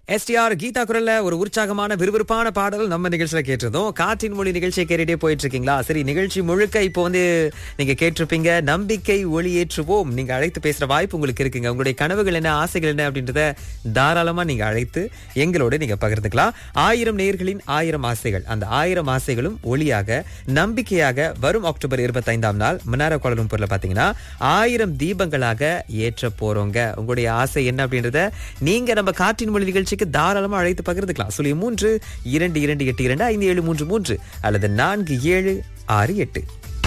STR Geetha குரல்ல ஒரு உற்சாகமான விறுவிறுப்பான பாடல் நம்ம நிகழ்ச்சியில கேட்டிருந்தோம் காற்றின் மொழி நிகழ்ச்சியை கேட்டுட்டே போயிட்டு இருக்கீங்களா சரி நிகழ்ச்சி முழுக்க இப்போ வந்து நீங்க கேட்டிருப்பீங்க நம்பிக்கை ஒளியேற்றுவோம் நீங்க அழைத்து பேசுற வாய்ப்பு உங்களுக்கு இருக்குங்க உங்களுடைய கனவுகள் என்ன ஆசைகள் என்ன அப்படின்றத தாராளமா நீங்க அழைத்து எங்களோட நீங்க பகிர்ந்துக்கலாம் ஆயிரம் நேர்களின் ஆயிரம் ஆசைகள் அந்த ஆயிரம் ஆசைகளும் ஒளியாக நம்பிக்கையாக வரும் அக்டோபர் இருபத்தைந்தாம் நாள் மன்னார கோலம்பூர்ல பாத்தீங்கன்னா ஆயிரம் தீபங்களாக ஏற்ற போறோங்க உங்களுடைய ஆசை என்ன அப்படின்றத நீங்க நம்ம காற்றின் மொழி நிகழ்ச்சிக்கு தாராளமா அழைத்து பகிர்ந்துக்கலாம் சொல்லி மூன்று இரண்டு இரண்டு எட்டு இரண்டு ஐந்து ஏழு மூன்று மூன்று அல்லது நான்கு ஏழு ஆறு எட்டு